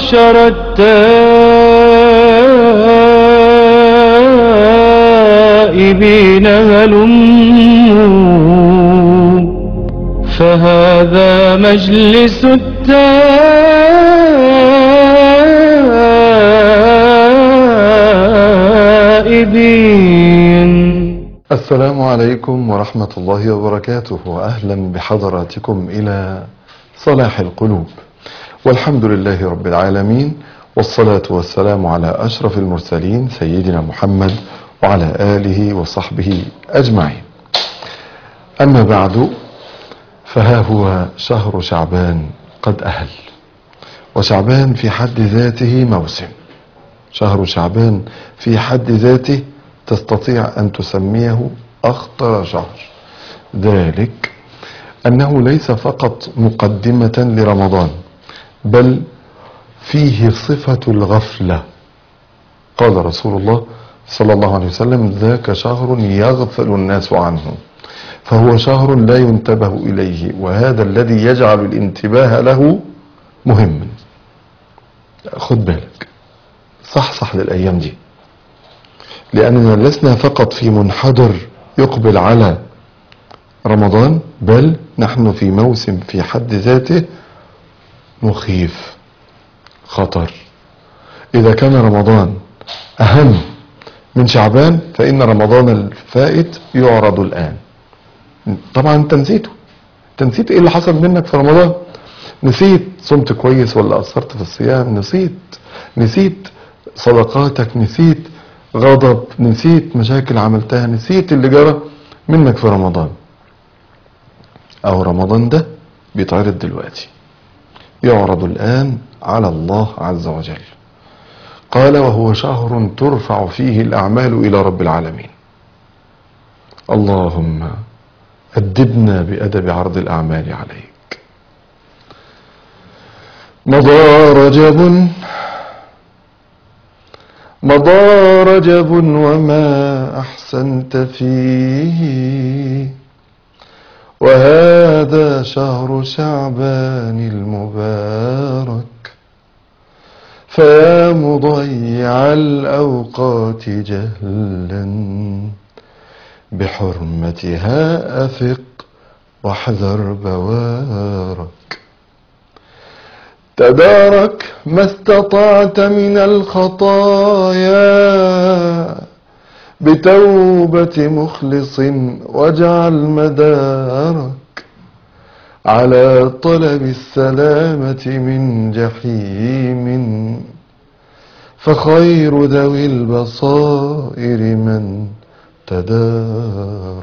معشر التائبين هلموا فهذا مجلس التائبين السلام عليكم ورحمة الله وبركاته وأهلا بحضراتكم إلى صلاح القلوب والحمد لله رب العالمين والصلاة والسلام على أشرف المرسلين سيدنا محمد وعلى آله وصحبه أجمعين أما بعد فها هو شهر شعبان قد أهل وشعبان في حد ذاته موسم شهر شعبان في حد ذاته تستطيع أن تسميه أخطر شهر ذلك أنه ليس فقط مقدمة لرمضان بل فيه صفة الغفلة قال رسول الله صلى الله عليه وسلم ذاك شهر يغفل الناس عنه فهو شهر لا ينتبه إليه وهذا الذي يجعل الانتباه له مهما خد بالك صحصح للأيام دي لأننا لسنا فقط في منحدر يقبل على رمضان بل نحن في موسم في حد ذاته مخيف خطر إذا كان رمضان أهم من شعبان فإن رمضان الفائت يعرض الآن طبعا انت نسيته انت نسيت ايه اللي حصل منك في رمضان نسيت صمت كويس ولا قصرت في الصيام نسيت نسيت صدقاتك نسيت غضب نسيت مشاكل عملتها نسيت اللي جرى منك في رمضان او رمضان ده بيتعرض دلوقتي يعرض الان على الله عز وجل قال وهو شهر ترفع فيه الاعمال الى رب العالمين اللهم أدبنا بأدب عرض الأعمال عليك مضى رجب مضى رجب وما أحسنت فيه وهذا شهر شعبان المبارك فيا مضيع الأوقات جهلا بحرمتها أفق واحذر بوارك تدارك ما استطعت من الخطايا بتوبة مخلص واجعل مدارك على طلب السلامة من جحيم فخير ذوي البصائر من تدارك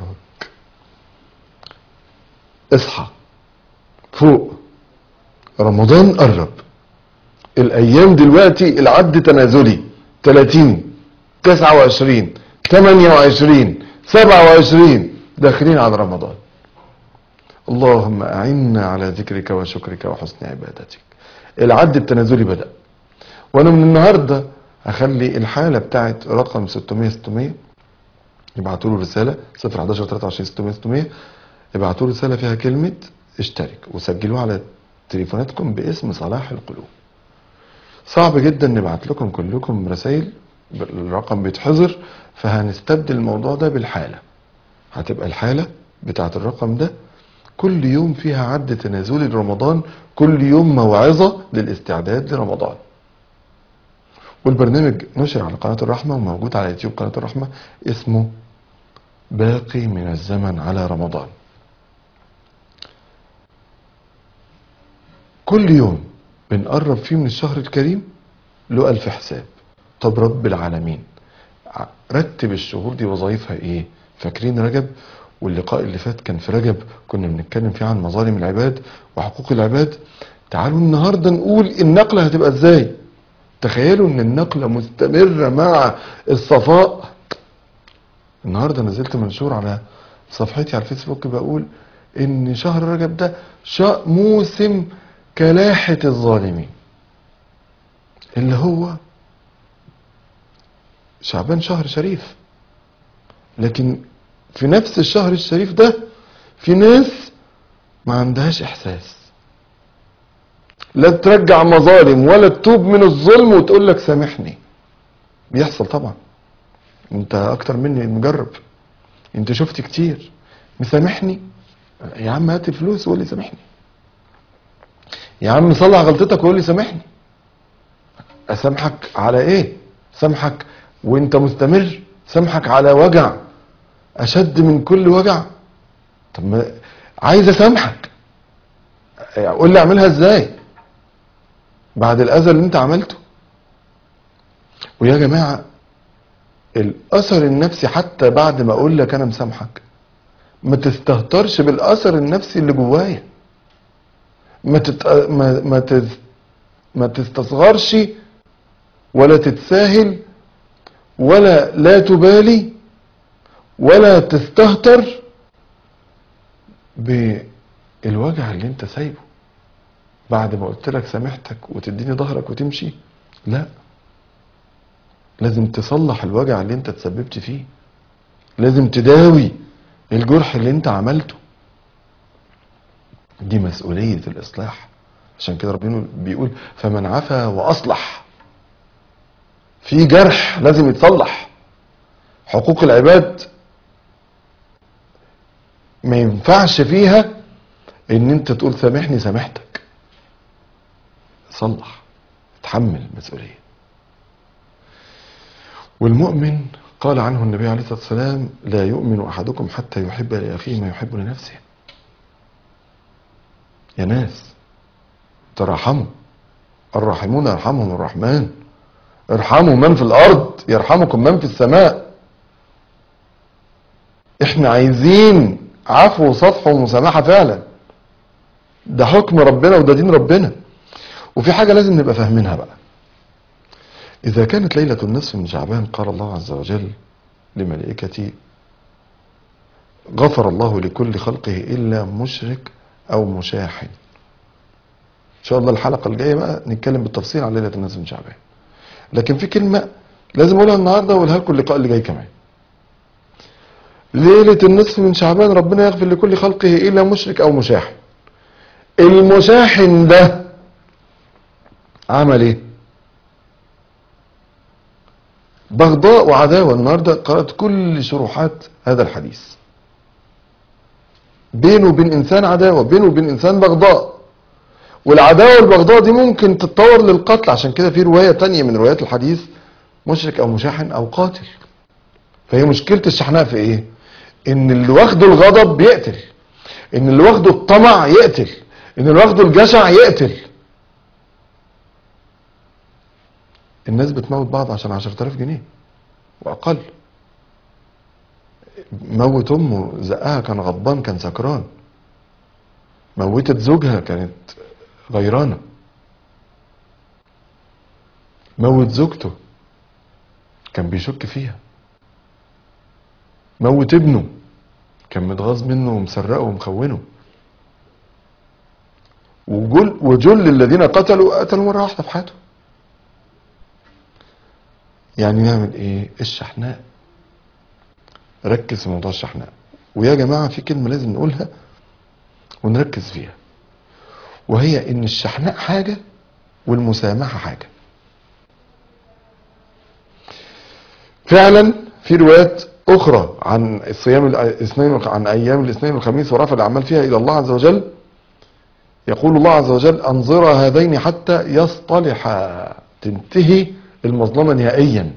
اصحى فوق رمضان قرب الايام دلوقتي العد تنازلي 30 29 28 27 داخلين على رمضان اللهم اعنا على ذكرك وشكرك وحسن عبادتك العد التنازلي بدأ وانا من النهارده هخلي الحاله بتاعت رقم 600 600 يبعتوا له رساله 011 23 600 600 ابعتوا له رساله فيها كلمه اشترك وسجلوها على تليفوناتكم باسم صلاح القلوب صعب جدا نبعت لكم كلكم رسائل الرقم بيتحظر فهنستبدل الموضوع ده بالحاله هتبقى الحاله بتاعت الرقم ده كل يوم فيها عد تنازلي لرمضان كل يوم موعظه للاستعداد لرمضان والبرنامج نشر على قناه الرحمه وموجود على يوتيوب قناه الرحمه اسمه باقي من الزمن على رمضان كل يوم بنقرب فيه من الشهر الكريم له ألف حساب طب رب العالمين ع- رتب الشهور دي وظائفها ايه فاكرين رجب واللقاء اللي فات كان في رجب كنا بنتكلم فيه عن مظالم العباد وحقوق العباد تعالوا النهارده نقول النقله هتبقى ازاي تخيلوا ان النقله مستمره مع الصفاء النهارده نزلت منشور على صفحتي على الفيسبوك بقول ان شهر رجب ده شا موسم كلاحة الظالمين اللي هو شعبان شهر شريف لكن في نفس الشهر الشريف ده في ناس ما عندهاش احساس لا ترجع مظالم ولا تتوب من الظلم وتقول لك سامحني بيحصل طبعا انت اكتر مني مجرب انت شفت كتير مسامحني يا عم هات فلوس وقول لي سامحني يا عم صلح غلطتك وقول لي سامحني اسامحك على ايه سامحك وانت مستمر سامحك على وجع اشد من كل وجع طب ما عايز اسامحك قول لي اعملها ازاي بعد الاذى اللي انت عملته ويا جماعه الاثر النفسي حتى بعد ما اقول لك انا مسامحك ما تستهترش بالاثر النفسي اللي جوايا ما تت... ما ما, تز... ما تستصغرش ولا تتساهل ولا لا تبالي ولا تستهتر بالوجع اللي انت سايبه بعد ما قلت لك سامحتك وتديني ظهرك وتمشي لا لازم تصلح الوجع اللي انت تسببت فيه لازم تداوي الجرح اللي انت عملته دي مسؤولية الإصلاح عشان كده ربنا بيقول فمن عفا وأصلح في جرح لازم يتصلح حقوق العباد ما ينفعش فيها ان انت تقول سامحني سامحتك صلح تحمل مسؤولية والمؤمن قال عنه النبي عليه الصلاة والسلام لا يؤمن أحدكم حتى يحب لأخيه ما يحب لنفسه يا ناس ترحموا الراحمون يرحمهم الرحمن ارحموا من في الأرض يرحمكم من في السماء احنا عايزين عفو وصفح ومسامحة فعلا ده حكم ربنا وده دين ربنا وفي حاجة لازم نبقى فاهمينها بقى إذا كانت ليلة النصف من شعبان قال الله عز وجل لملائكته غفر الله لكل خلقه إلا مشرك أو مشاحن إن شاء الله الحلقة الجاية بقى نتكلم بالتفصيل عن ليلة النصف من شعبان لكن في كلمة لازم أقولها النهاردة وأقولها لكم اللقاء اللي جاي كمان ليلة النصف من شعبان ربنا يغفر لكل خلقه إلا مشرك أو مشاحن المشاحن ده عمل ايه بغضاء وعداوة النهاردة قرأت كل شروحات هذا الحديث بينه وبين إنسان عداوة بينه وبين إنسان بغضاء والعداوة والبغضاء دي ممكن تتطور للقتل عشان كده في رواية تانية من روايات الحديث مشرك أو مشاحن أو قاتل فهي مشكلة الشحناء في إيه؟ إن اللي واخده الغضب بيقتل إن اللي واخده الطمع يقتل إن اللي واخده الجشع يقتل الناس بتموت بعض عشان 10000 جنيه واقل موت امه زقها كان غضبان كان سكران موتت زوجها كانت غيرانه موت زوجته كان بيشك فيها موت ابنه كان متغاظ منه ومسرقه ومخونه وجل وجل الذين قتلوا قتلوا مره واحده في حياتهم يعني نعمل ايه الشحناء ركز في موضوع الشحناء ويا جماعة في كلمة لازم نقولها ونركز فيها وهي ان الشحناء حاجة والمسامحة حاجة فعلا في روايات اخرى عن الصيام الاثنين عن ايام الاثنين والخميس ورفع الاعمال فيها الى الله عز وجل يقول الله عز وجل انظر هذين حتى يصطلحا تنتهي المظلمة نهائيا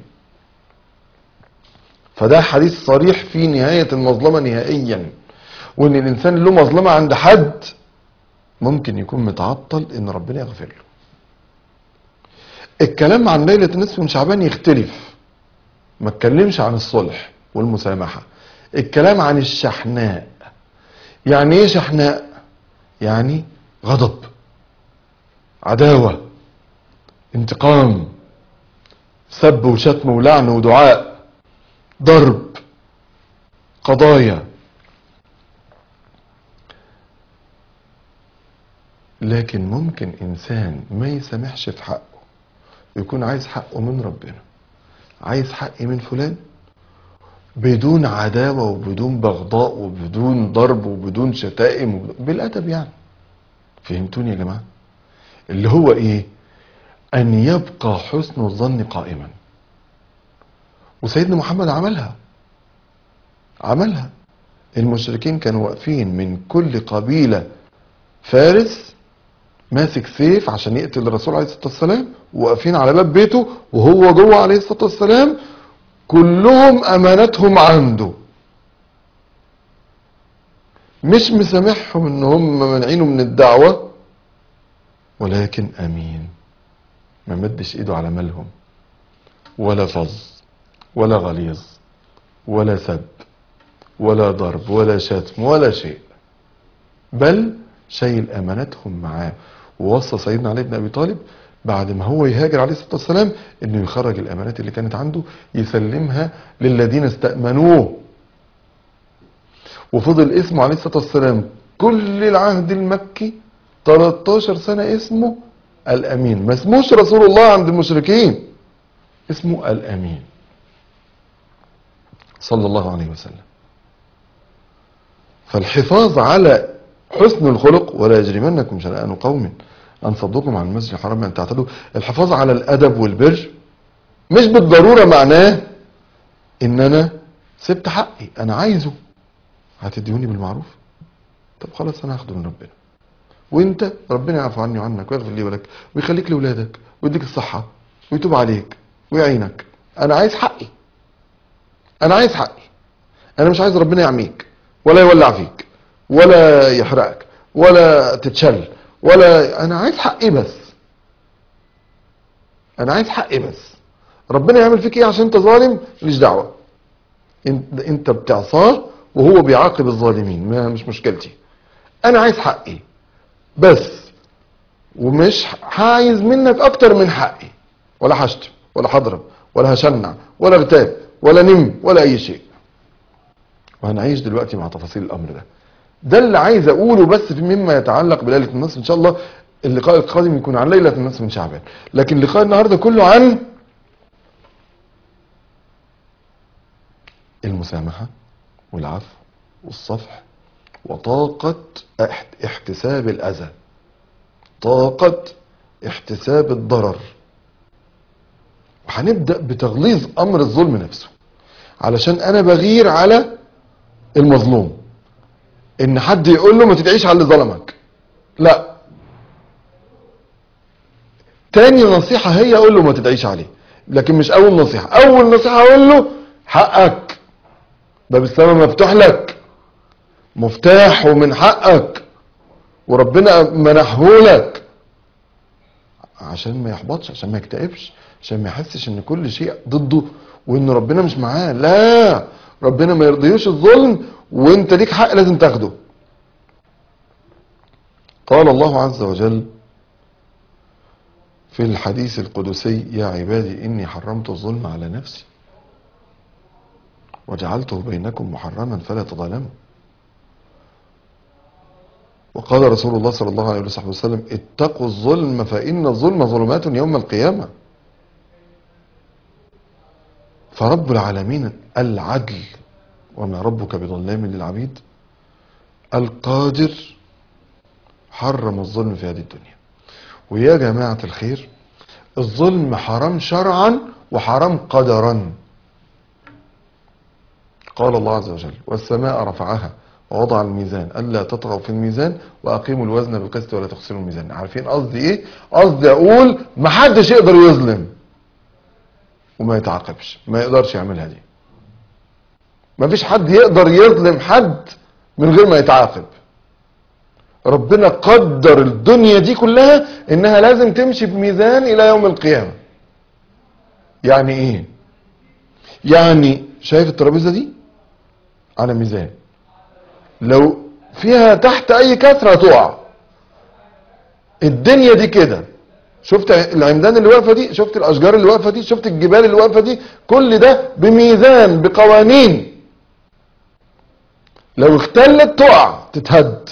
فده حديث صريح في نهاية المظلمة نهائيا وان الانسان له مظلمة عند حد ممكن يكون متعطل ان ربنا يغفر له الكلام عن ليلة النصف من شعبان يختلف ما اتكلمش عن الصلح والمسامحة الكلام عن الشحناء يعني ايه شحناء يعني غضب عداوة انتقام سب وشتم ولعن ودعاء ضرب قضايا لكن ممكن انسان ما يسامحش في حقه يكون عايز حقه من ربنا عايز حقي من فلان بدون عداوة وبدون بغضاء وبدون ضرب وبدون شتائم وبدون بالأدب يعني فهمتوني يا جماعة اللي هو ايه ان يبقى حسن الظن قائما وسيدنا محمد عملها عملها المشركين كانوا واقفين من كل قبيلة فارس ماسك سيف عشان يقتل الرسول عليه الصلاة والسلام واقفين على باب بيته وهو جوه عليه الصلاة والسلام كلهم امانتهم عنده مش مسامحهم ان هم مانعينه من الدعوة ولكن امين ما مدش ايده على مالهم ولا فظ ولا غليظ ولا سب ولا ضرب ولا شتم ولا شيء بل شايل امانتهم معاه ووصى سيدنا علي بن ابي طالب بعد ما هو يهاجر عليه الصلاه والسلام انه يخرج الامانات اللي كانت عنده يسلمها للذين استامنوه وفضل اسمه عليه الصلاه والسلام كل العهد المكي 13 سنه اسمه الامين ما اسموش رسول الله عند المشركين اسمه الامين صلى الله عليه وسلم فالحفاظ على حسن الخلق ولا يجرمنكم شنآن قوم أن صدوكم عن المسجد الحرام أن تعتدوا الحفاظ على الأدب والبر مش بالضرورة معناه إن أنا سبت حقي أنا عايزه هتديوني بالمعروف طب خلاص أنا هاخده من ربنا وانت ربنا يعفو عني وعنك ويغفر لي ولك ويخليك لاولادك ويديك الصحه ويتوب عليك ويعينك انا عايز حقي انا عايز حقي انا مش عايز ربنا يعميك ولا يولع فيك ولا يحرقك ولا تتشل ولا انا عايز حقي بس انا عايز حقي بس ربنا يعمل فيك ايه عشان انت ظالم ماليش دعوه انت انت بتعصاه وهو بيعاقب الظالمين ما مش مشكلتي انا عايز حقي بس ومش عايز منك اكتر من حقي ولا هشتم ولا هضرب ولا هشنع ولا اغتاب ولا نم ولا اي شيء وهنعيش دلوقتي مع تفاصيل الامر ده ده اللي عايز اقوله بس في مما يتعلق بليله النصف ان شاء الله اللقاء القادم يكون عن ليله النصف من شعبان لكن لقاء النهارده كله عن المسامحه والعفو والصفح وطاقة احت- احتساب الأذى طاقة احتساب الضرر وهنبدأ بتغليظ أمر الظلم نفسه علشان أنا بغير على المظلوم إن حد يقول له ما تدعيش على اللي ظلمك لا تاني نصيحة هي أقول له ما تدعيش عليه لكن مش أول نصيحة أول نصيحة أقول له حقك باب السماء مفتوح لك مفتاح ومن حقك وربنا منحهولك عشان ما يحبطش عشان ما يكتئبش عشان ما يحسش ان كل شيء ضده وان ربنا مش معاه لا ربنا ما يرضيوش الظلم وانت ليك حق لازم تاخده قال الله عز وجل في الحديث القدسي يا عبادي اني حرمت الظلم على نفسي وجعلته بينكم محرما فلا تظالموا وقال رسول الله صلى الله عليه وصحبه وسلم اتقوا الظلم فإن الظلم ظلمات يوم القيامة فرب العالمين العدل وما ربك بظلام للعبيد القادر حرم الظلم في هذه الدنيا ويا جماعة الخير الظلم حرام شرعا وحرام قدرا قال الله عز وجل والسماء رفعها ووضع الميزان ألا تطغوا في الميزان وأقيموا الوزن بالقسط ولا تخسروا الميزان عارفين قصدي إيه؟ قصدي أقول محدش يقدر يظلم وما يتعاقبش ما يقدرش يعملها دي ما فيش حد يقدر يظلم حد من غير ما يتعاقب ربنا قدر الدنيا دي كلها انها لازم تمشي بميزان الى يوم القيامة يعني ايه يعني شايف الترابيزة دي على ميزان لو فيها تحت اي كسرة تقع الدنيا دي كده شفت العمدان اللي واقفه دي شفت الاشجار اللي واقفه دي شفت الجبال اللي واقفه دي كل ده بميزان بقوانين لو اختلت تقع تتهد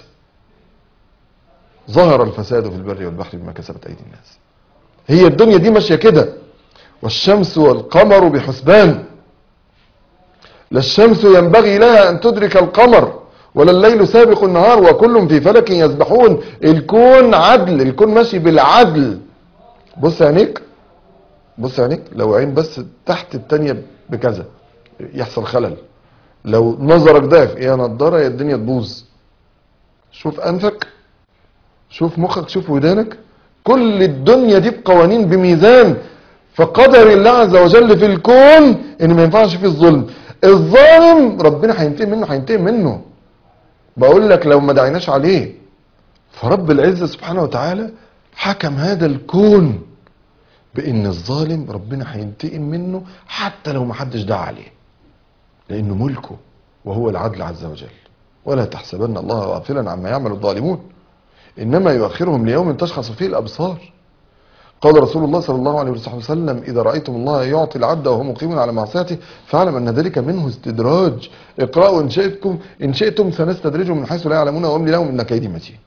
ظهر الفساد في البر والبحر بما كسبت ايدي الناس هي الدنيا دي ماشيه كده والشمس والقمر بحسبان لا الشمس ينبغي لها ان تدرك القمر ولا الليل سابق النهار وكل في فلك يسبحون الكون عدل الكون ماشي بالعدل بص عينيك بص عينيك لو عين بس تحت التانية بكذا يحصل خلل لو نظرك ضعف يا نضاره يا الدنيا تبوظ شوف انفك شوف مخك شوف ودانك كل الدنيا دي بقوانين بميزان فقدر الله عز وجل في الكون ان ما ينفعش فيه الظلم الظالم ربنا هينتقم منه هينتقم منه بقول لك لو ما دعيناش عليه فرب العزة سبحانه وتعالى حكم هذا الكون بان الظالم ربنا هينتقم منه حتى لو ما حدش دعا عليه لانه ملكه وهو العدل عز وجل ولا تحسبن الله غافلا عما يعمل الظالمون انما يؤخرهم ليوم تشخص فيه الابصار قال رسول الله صلى الله عليه وسلم اذا رايتم الله يعطي العبد وهو مقيم على معصيته فاعلم ان ذلك منه استدراج اقرأوا ان شئتكم ان شئتم سنستدرجهم من حيث لا يعلمون واملي لهم ان كيدي متين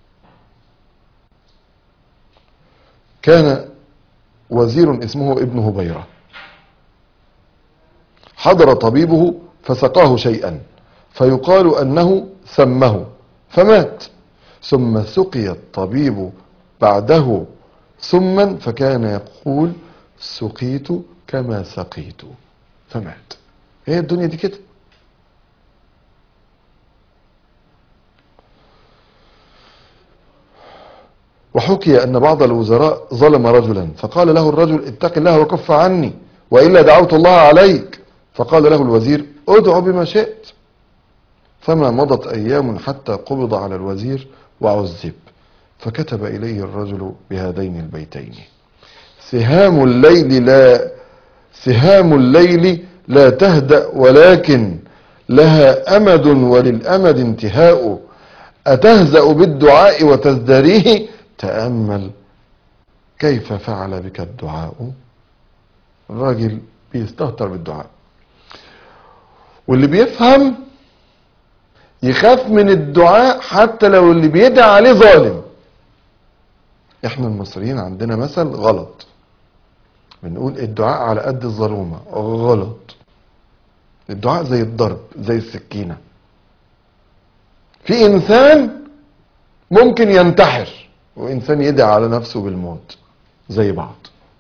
كان وزير اسمه ابن هبيره حضر طبيبه فسقاه شيئا فيقال انه سمه فمات ثم سقي الطبيب بعده سما فكان يقول سقيت كما سقيت فمات هي الدنيا دي كده وحكي أن بعض الوزراء ظلم رجلا فقال له الرجل اتق الله وكف عني وإلا دعوت الله عليك فقال له الوزير ادع بما شئت فما مضت أيام حتى قبض على الوزير وعذب فكتب إليه الرجل بهذين البيتين سهام الليل لا سهام الليل لا تهدأ ولكن لها أمد وللأمد انتهاء أتهزأ بالدعاء وتزدريه تأمل كيف فعل بك الدعاء الراجل بيستهتر بالدعاء واللي بيفهم يخاف من الدعاء حتى لو اللي بيدعي عليه ظالم احنا المصريين عندنا مثل غلط بنقول الدعاء على قد الظلومة غلط الدعاء زي الضرب زي السكينة في انسان ممكن ينتحر وانسان يدعي على نفسه بالموت زي بعض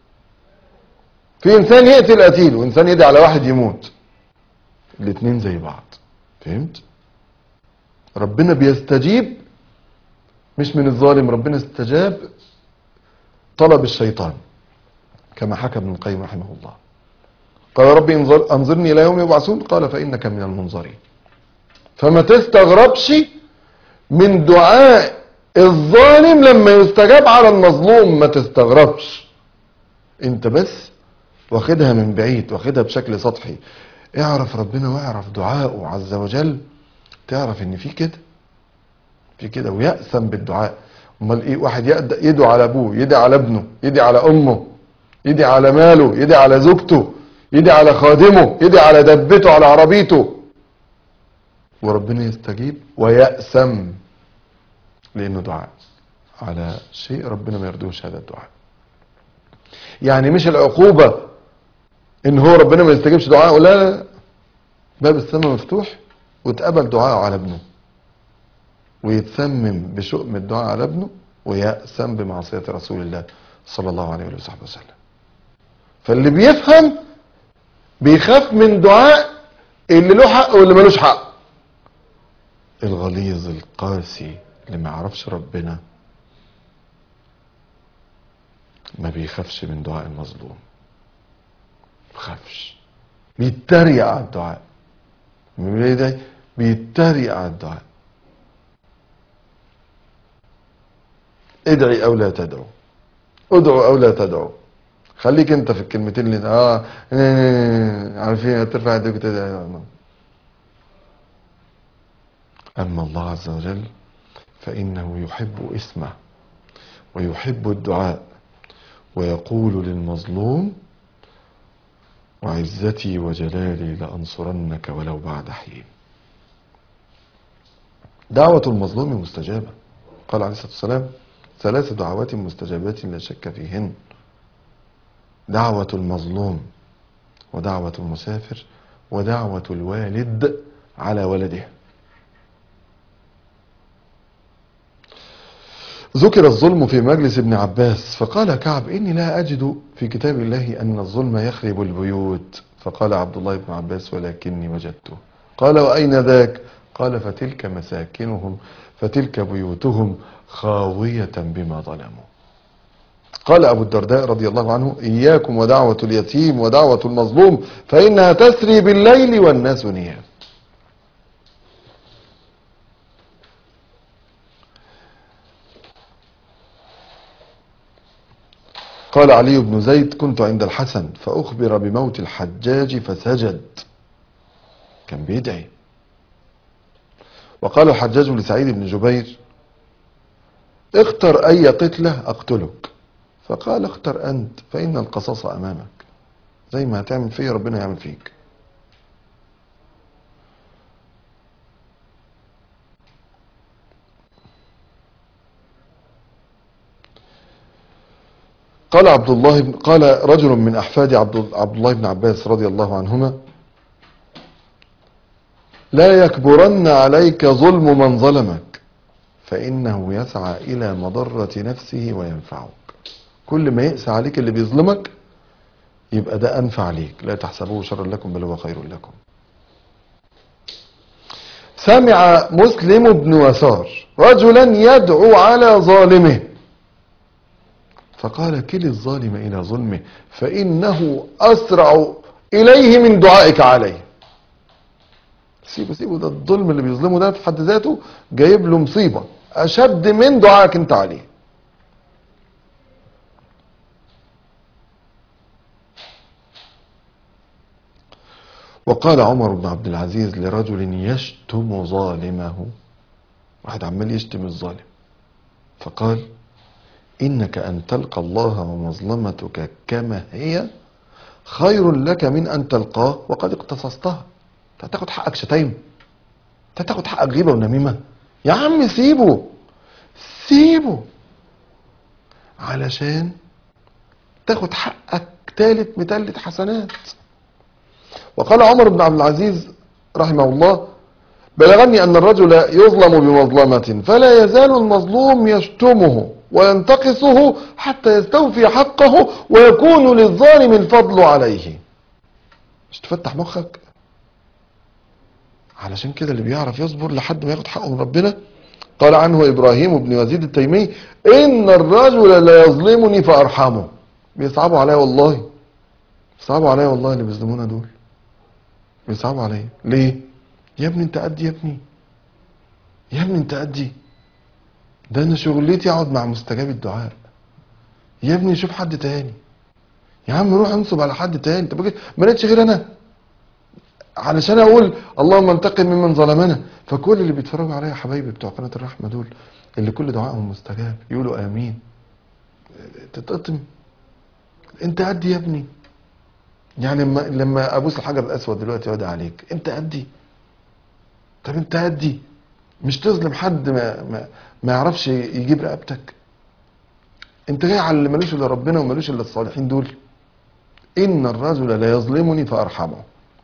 في انسان يقتل قتيل وانسان يدعي على واحد يموت الاتنين زي بعض فهمت ربنا بيستجيب مش من الظالم ربنا استجاب طلب الشيطان كما حكى ابن القيم رحمه الله قال ربي انظر انظرني الى يوم يبعثون قال فانك من المنظرين فما تستغربش من دعاء الظالم لما يستجاب على المظلوم ما تستغربش انت بس واخدها من بعيد واخدها بشكل سطحي اعرف ربنا واعرف دعاءه عز وجل تعرف ان في كده في كده ويأسم بالدعاء امال ايه واحد يقد- يدعو على ابوه يدعي على ابنه يدعي على امه يدعي على ماله يدعي على زوجته يدعي على خادمه يدعي على دبته على عربيته وربنا يستجيب ويأسم لانه دعاء على شيء ربنا ما يرضوش هذا الدعاء يعني مش العقوبة ان هو ربنا ما يستجيبش دعاءه لا لا لا. باب السماء مفتوح واتقبل دعاءه على ابنه ويتسمم بشؤم الدعاء على ابنه ويأسم بمعصية رسول الله صلى الله عليه وصحبه وسلم فاللي بيفهم بيخاف من دعاء اللي له حق واللي ملوش حق الغليظ القاسي اللي ما يعرفش ربنا ما بيخافش من دعاء المظلوم ما بيخافش بيتريق على الدعاء من ايه ده بيتريق على الدعاء ادعي او لا تدعو ادعو او لا تدعو خليك انت في الكلمتين اللي اه عارفين ترفع يدك وتدعي اما الله عز وجل فانه يحب اسمه ويحب الدعاء ويقول للمظلوم وعزتي وجلالي لأنصرنك ولو بعد حين دعوة المظلوم مستجابة قال عليه الصلاة والسلام ثلاث دعوات مستجابات لا شك فيهن دعوة المظلوم ودعوة المسافر ودعوة الوالد على ولده ذكر الظلم في مجلس ابن عباس فقال كعب إني لا أجد في كتاب الله أن الظلم يخرب البيوت فقال عبد الله بن عباس ولكني وجدته قال وأين ذاك قال فتلك مساكنهم فتلك بيوتهم خاوية بما ظلموا قال أبو الدرداء رضي الله عنه إياكم ودعوة اليتيم ودعوة المظلوم فإنها تسري بالليل والناس نيام قال علي بن زيد كنت عند الحسن فأخبر بموت الحجاج فسجد كان بيدعي وقال الحجاج لسعيد بن جبير اختر أي قتلة أقتلك فقال اختر أنت فإن القصاص أمامك زي ما هتعمل فيه ربنا يعمل فيك قال عبد الله بن قال رجل من احفاد عبد عبد الله بن عباس رضي الله عنهما لا يكبرن عليك ظلم من ظلمك فانه يسعى الى مضره نفسه وينفعك كل ما يقسى عليك اللي بيظلمك يبقى ده انفع ليك لا تحسبوه شرا لكم بل هو خير لكم سمع مسلم بن يسار رجلا يدعو على ظالمه فقال كل الظالم إلى ظلمه فإنه أسرع إليه من دعائك عليه سيبه سيبه ده الظلم اللي بيظلمه ده في حد ذاته جايب له مصيبة أشد من دعائك أنت عليه وقال عمر بن عبد العزيز لرجل يشتم ظالمه واحد عمال يشتم الظالم فقال إنك أن تلقى الله ومظلمتك كما هي خير لك من أن تلقاه وقد اقتصصتها أنت هتاخد حقك شتايم أنت هتاخد حقك غيبة ونميمة يا عم سيبه سيبه علشان تاخد حقك تالت متلت حسنات وقال عمر بن عبد العزيز رحمه الله بلغني أن الرجل يظلم بمظلمة فلا يزال المظلوم يشتمه وينتقصه حتى يستوفي حقه ويكون للظالم الفضل عليه مش تفتح مخك علشان كده اللي بيعرف يصبر لحد ما ياخد حقه من ربنا قال عنه ابراهيم بن يزيد التيمي ان الرجل لا يظلمني فارحمه بيصعبوا عليا والله بيصعبوا عليا والله اللي بيظلمونا دول بيصعبوا عليا ليه يا ابني انت قد يا ابني يا ابني انت قدي ده انا شغلتي اقعد مع مستجاب الدعاء يا ابني شوف حد تاني يا عم روح انصب على حد تاني انت بقى- ما لقيتش غير انا علشان اقول اللهم انتقم ممن ظلمنا فكل اللي بيتفرجوا عليا يا حبايبي بتوع قناه الرحمه دول اللي كل دعائهم مستجاب يقولوا امين تتقطم انت قدي يا ابني يعني لما لما ابوس الحجر الاسود دلوقتي وادعي عليك انت قدي طب انت قدي مش تظلم حد ما ما, ما يعرفش يجيب رقبتك انت جاي على اللي ملوش الا ربنا وملوش الا الصالحين دول ان الرجل لا يظلمني فارحمه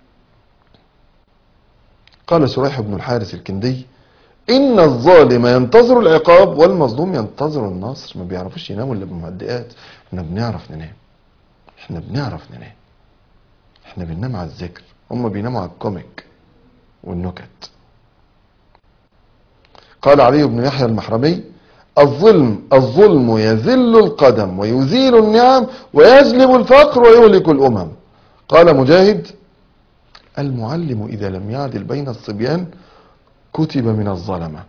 قال شريح بن الحارث الكندي ان الظالم ينتظر العقاب والمظلوم ينتظر النصر ما بيعرفوش يناموا الا بمهدئات احنا بنعرف ننام احنا بنعرف ننام احنا بننام على الذكر هم بيناموا على الكوميك والنكت قال علي بن يحيى المحرمي الظلم الظلم يذل القدم ويزيل النعم ويجلب الفقر ويهلك الأمم قال مجاهد المعلم إذا لم يعدل بين الصبيان كتب من الظلمة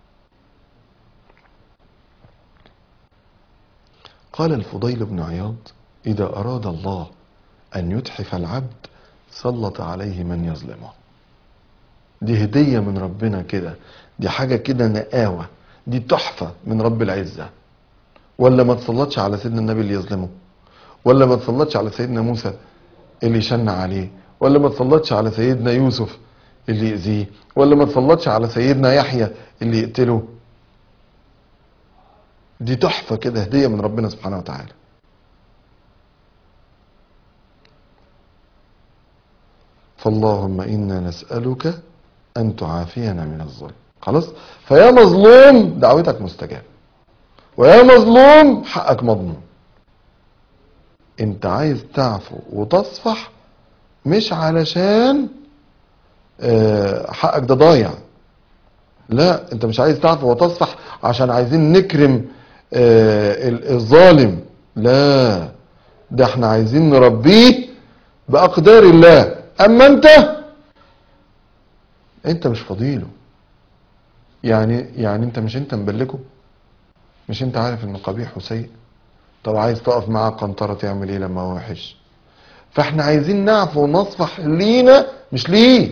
قال الفضيل بن عياض إذا أراد الله أن يتحف العبد سلط عليه من يظلمه دي هدية من ربنا كده دي حاجة كده نقاوة دي تحفة من رب العزة ولا ما تسلطش على سيدنا النبي اللي يظلمه ولا ما تسلطش على سيدنا موسى اللي يشنع عليه ولا ما تسلطش على سيدنا يوسف اللي يأذيه ولا ما تسلطش على سيدنا يحيى اللي يقتله دي تحفة كده هدية من ربنا سبحانه وتعالى فاللهم إنا نسألك أن تعافينا من الظلم خلاص فيا مظلوم دعوتك مستجابة ويا مظلوم حقك مضمون انت عايز تعفو وتصفح مش علشان آه، حقك ده ضايع لا انت مش عايز تعفو وتصفح عشان عايزين نكرم آه، ال- الظالم لا ده احنا عايزين نربيه بأقدار الله اما انت انت مش فضيله يعني يعني انت مش انت مبلكه مش انت عارف انه قبيح وسيء طب عايز تقف معاه قنطرة تعمل ايه لما هو وحش فاحنا عايزين نعفو ونصفح لينا مش ليه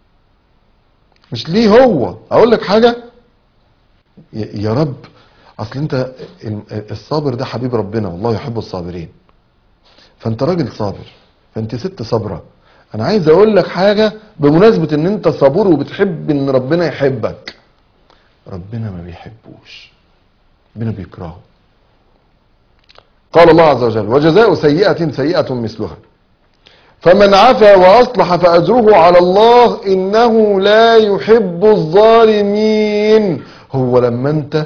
مش ليه هو اقول لك حاجة يا يا رب اصل انت ال- الصابر ده حبيب ربنا والله يحب الصابرين فانت راجل صابر فانت ست صابرة انا عايز اقول لك حاجة بمناسبة ان انت صبور وبتحب ان ربنا يحبك ربنا ما بيحبوش ربنا بيكرهه قال الله عز وجل وجزاء سيئة سيئة مثلها فمن عفا وأصلح فأجره على الله إنه لا يحب الظالمين هو لما أنت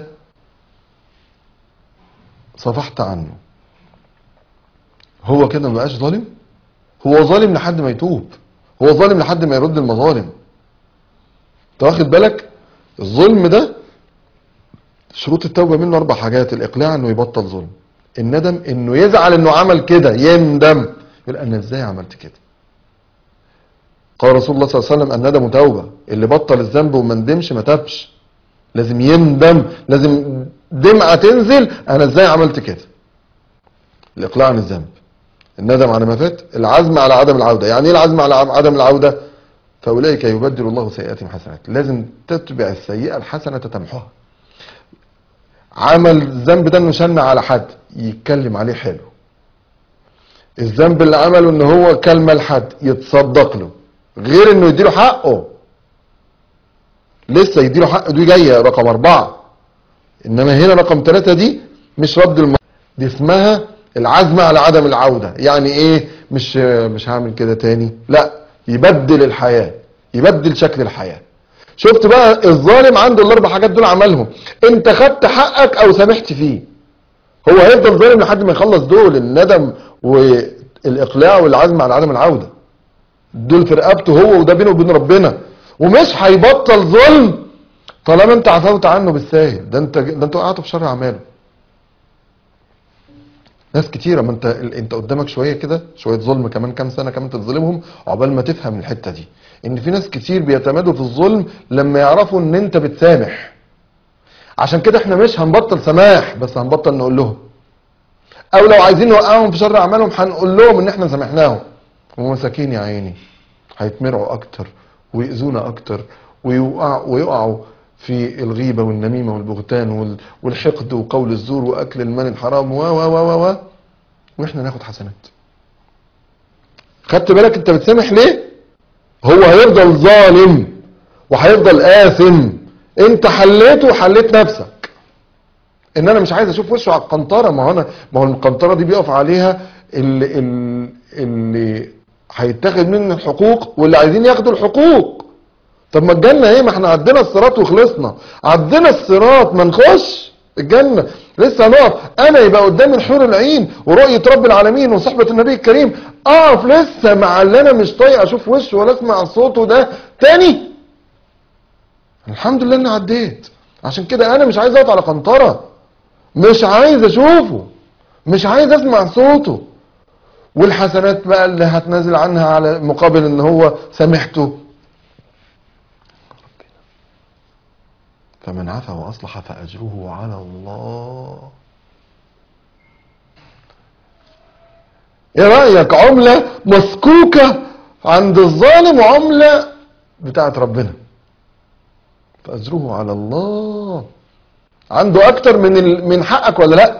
صفحت عنه هو كده ما بقاش ظالم هو ظالم لحد ما يتوب هو ظالم لحد ما يرد المظالم انت واخد بالك الظلم ده شروط التوبة منه أربع حاجات الإقلاع إنه يبطل ظلم الندم إنه يزعل إنه عمل كده يندم يقول أنا إزاي عملت كده قال رسول الله صلى الله عليه وسلم الندم توبة اللي بطل الذنب وما ندمش ما تابش لازم يندم لازم دمعة تنزل أنا إزاي عملت كده الإقلاع عن الذنب الندم على ما فات العزم على عدم العودة يعني إيه العزم على عدم العودة فأولئك يبدل الله سيئاتهم حسنات لازم تتبع السيئة الحسنة تمحوها عمل الذنب ده انه شن على حد يتكلم عليه حلو الذنب اللي عمله ان هو كلمة لحد يتصدق له غير انه يديله حقه لسه يديله حقه دي جاية رقم اربعة انما هنا رقم ثلاثة دي مش رد الم... دي اسمها العزم على عدم العودة يعني ايه مش مش هعمل كده تاني لا يبدل الحياة يبدل شكل الحياة شفت بقى الظالم عنده الاربع حاجات دول عملهم انت خدت حقك او سامحت فيه هو هيفضل ظالم لحد ما يخلص دول الندم والاقلاع والعزم على عدم العوده دول في رقبته هو وده بينه وبين ربنا ومش هيبطل ظلم طالما انت عفوت عنه بالساهل ده انت ده انت وقعته في شر اعماله ناس كتيرة ما انت انت قدامك شوية كده شوية ظلم كمان كام سنة كمان تظلمهم عقبال ما تفهم الحتة دي ان في ناس كتير بيتمادوا في الظلم لما يعرفوا ان انت بتسامح عشان كده احنا مش هنبطل سماح بس هنبطل نقول لهم او لو عايزين نوقعهم في شر اعمالهم هنقول لهم ان احنا سامحناهم ومساكين يا عيني هيتمرعوا اكتر ويأذونا اكتر ويوقع ويقعوا في الغيبة والنميمة والبغتان وال- والحقد وقول الزور وأكل المال الحرام و و و و و وإحنا ناخد حسنات خدت بالك أنت بتسامح ليه؟ هو هيفضل ظالم وهيفضل آثم أنت حليته وحليت نفسك ان انا مش عايز اشوف وشه على القنطره ما هو انا ما هو القنطره دي بيقف عليها اللي اللي, اللي هيتاخد منه الحقوق واللي عايزين ياخدوا الحقوق طب ما الجنه ايه ما احنا عدينا الصراط وخلصنا عدينا الصراط ما نخش الجنه لسه هنقف انا يبقى قدامي الحور العين ورؤيه رب العالمين وصحبه النبي الكريم اقف لسه مع اللي انا مش طايق اشوف وشه ولا اسمع صوته ده تاني الحمد لله اني عديت عشان كده انا مش عايز اقف على قنطره مش عايز اشوفه مش عايز اسمع صوته والحسنات بقى اللي هتنزل عنها على مقابل ان هو سامحته فمن عفا واصلح فاجره على الله ايه رايك عمله مسكوكه عند الظالم وعمله بتاعت ربنا فاجره على الله عنده اكتر من ال... من حقك ولا لا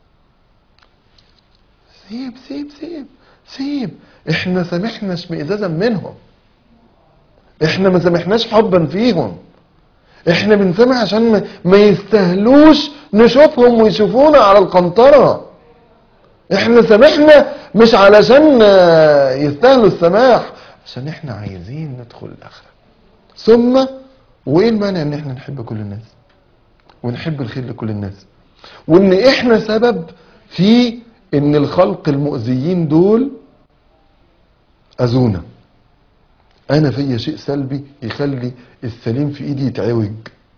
سيب سيب سيب سيب احنا سامحنا اشمئزازا منهم احنا ما سامحناش حبا فيهم احنا بنسامح عشان ما, ما يستاهلوش نشوفهم ويشوفونا على القنطرة احنا سامحنا مش علشان آه، يستاهلوا السماح عشان احنا عايزين ندخل الاخرة ثم وايه المانع ان احنا نحب كل الناس ونحب الخير لكل الناس وان احنا سبب في ان الخلق المؤذيين دول اذونا انا فيا شيء سلبي يخلي السليم في ايدي يتعوج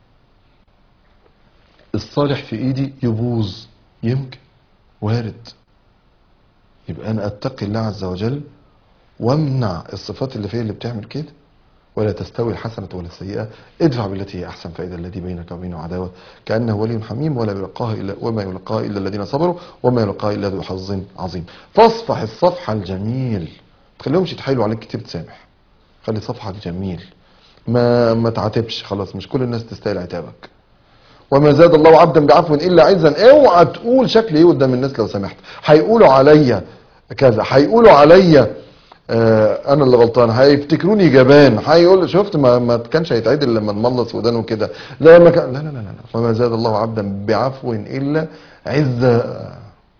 الصالح في ايدي يبوظ يمكن وارد يبقى انا اتقي الله عز وجل وامنع الصفات اللي فيا اللي بتعمل كده ولا تستوي الحسنة ولا السيئة ادفع بالتي هي أحسن فإذا الذي بينك وبينه عداوة كأنه ولي حميم ولا يلقاها إلا وما يلقاها إلا الذين صبروا وما يلقاها إلا ذو حظ عظيم فاصفح الصفح الجميل تخليهمش يتحايلوا عليك كتير تسامح خلي صفحك جميل ما ما تعاتبش خلاص مش كل الناس تستاهل عتابك وما زاد الله عبدا بعفو الا عزا اوعى تقول شكلي ايه قدام الناس لو سمحت هيقولوا عليا كذا هيقولوا عليا آه انا اللي غلطان هيفتكروني جبان هيقول شفت ما, ما كانش هيتعدل لما نملص ودانه كده لا ما كان لا لا لا لا وما زاد الله عبدا بعفو الا عزا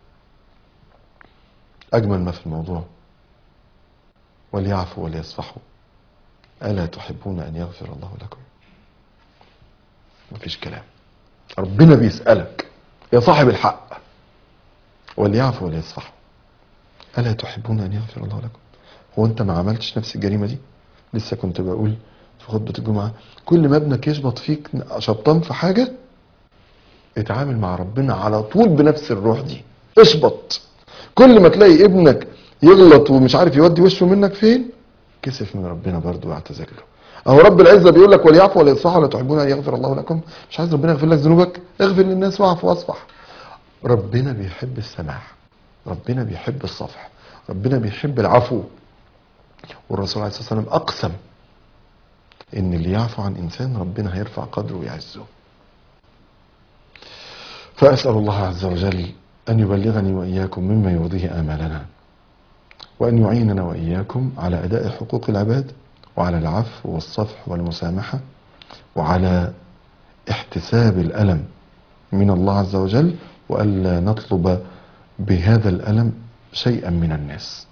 اجمل ما في الموضوع وليعفوا وليصفحوا الا تحبون ان يغفر الله لكم مفيش كلام ربنا بيسألك يا صاحب الحق وليعفوا وليصفحوا ألا تحبون أن يغفر الله لكم هو أنت ما عملتش نفس الجريمة دي لسه كنت بقول في خطبة الجمعة كل ما ابنك يشبط فيك شبطان في حاجة اتعامل مع ربنا على طول بنفس الروح دي اشبط كل ما تلاقي ابنك يغلط ومش عارف يودي وشه منك فين كسف من ربنا برضه واعتذر له اهو رب العزه بيقول لك وليعفوا ولا يصفحوا ولا تحبون ان يغفر الله لكم مش عايز ربنا يغفر لك ذنوبك اغفر للناس واعف واصفح ربنا بيحب السماح ربنا بيحب الصفح ربنا بيحب العفو والرسول عليه الصلاه والسلام اقسم ان اللي يعفو عن انسان ربنا هيرفع قدره ويعزه فاسال الله عز وجل ان يبلغني واياكم مما يرضيه امالنا وان يعيننا واياكم على اداء حقوق العباد وعلى العفو والصفح والمسامحة وعلى احتساب الألم من الله عز وجل وألا نطلب بهذا الألم شيئا من الناس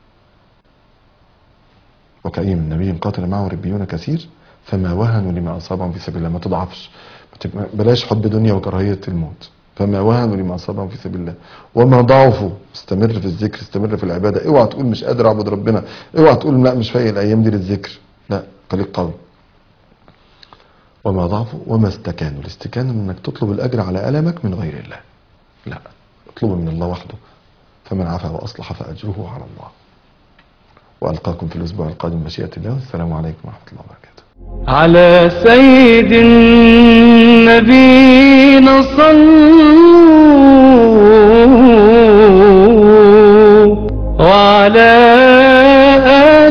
وكأي من نبي قاتل معه ربيون كثير فما وهنوا لما أصابهم في سبيل الله ما تضعفش بلاش حب دنيا وكراهية الموت فما وهنوا لما أصابهم في سبيل الله وما ضعفوا استمر في الذكر استمر في العبادة اوعى تقول مش قادر أعبد ربنا اوعى تقول لا مش فايق الأيام دي للذكر لا خليك قوي وما ضعفوا وما استكانوا الاستكانة انك تطلب الأجر على ألمك من غير الله لا اطلبه من الله وحده فمن عفا وأصلح فأجره على الله وألقاكم في الأسبوع القادم مشيئة الله والسلام عليكم ورحمة الله وبركاته على سيد النبينا صلوا وعلى